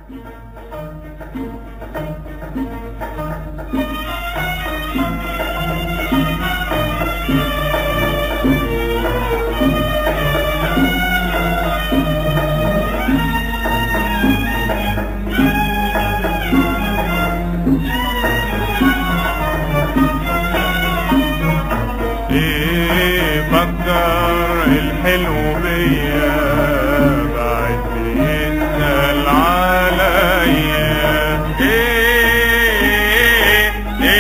ايه فكر الحلو بيا بعد بيسأل عليا ايه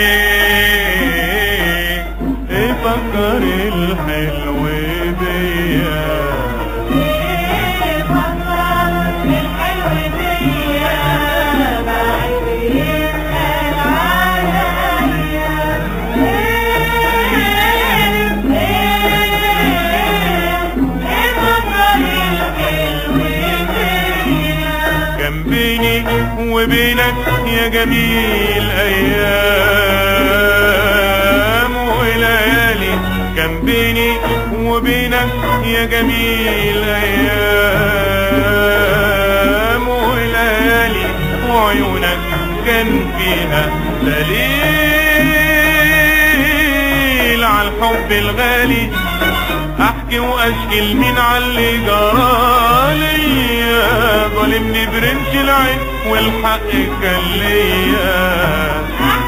ايه ايه فكر الحلو بيا كان بيني وبينك يا جميل ايام وليالي كان بيني وبينك يا جميل ايام وليالي وعيونك كان فيها دليل على الحب الغالي احكي واشكي لمين على اللي جرالي ظالمني برمش العين والحق كان ليا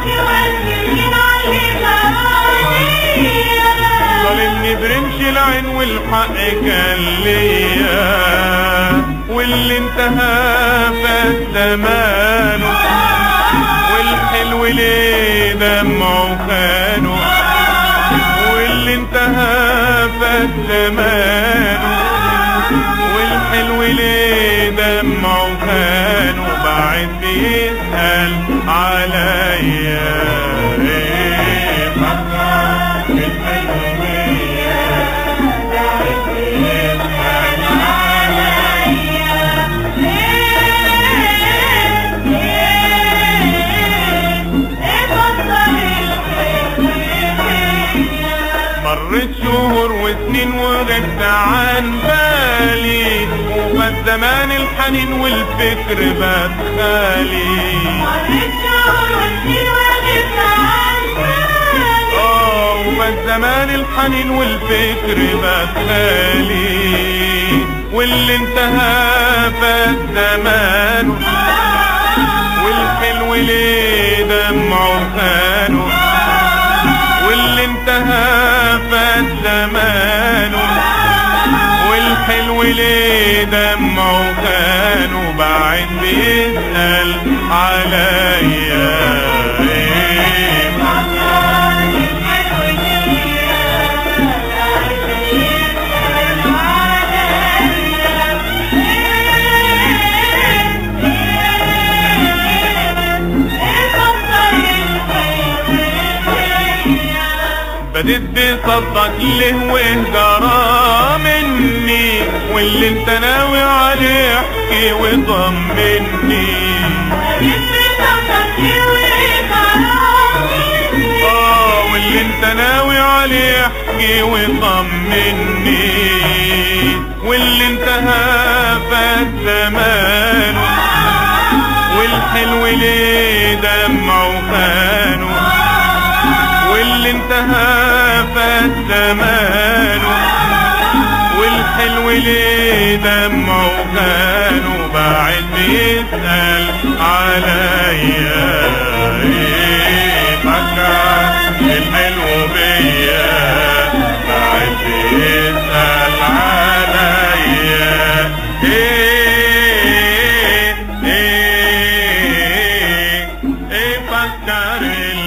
ظالمني برمش العين والحق كان ليا واللي انتهى فات زمانه والحلو ليه دمعه خانه واللي انتهى فات زمانه والحلو ليه دمعه خانه بعد بيسأل عليا ايه فكر الحلو بيا بعد بيسأل مرت شهور وسنين وغبت عن بالي وفات زمان الحنين والفكر بات خالي اه وفات زمان الحنين والفكر بات خالي واللي انتهى فات زمانه والحلو ليه دمعه خانه واللي انتهى فات زمانه والحلو ليه دمعه خانه بعد بيسأل عليا ايه بديت بصدق له وهجرة مني واللي انت ناوي عليه احكي وطمني اه واللي انت ناوي عليه احكي وطمني واللي انتهى فات زمانه والحلو ليه دمعه خانه واللي انتهى فات زمانه والحلو ليه دمعه خانه بعد بيسأل عليا ايه فكر الحلو بيا بعد بيسأل عليا ايه ايه ايه فكر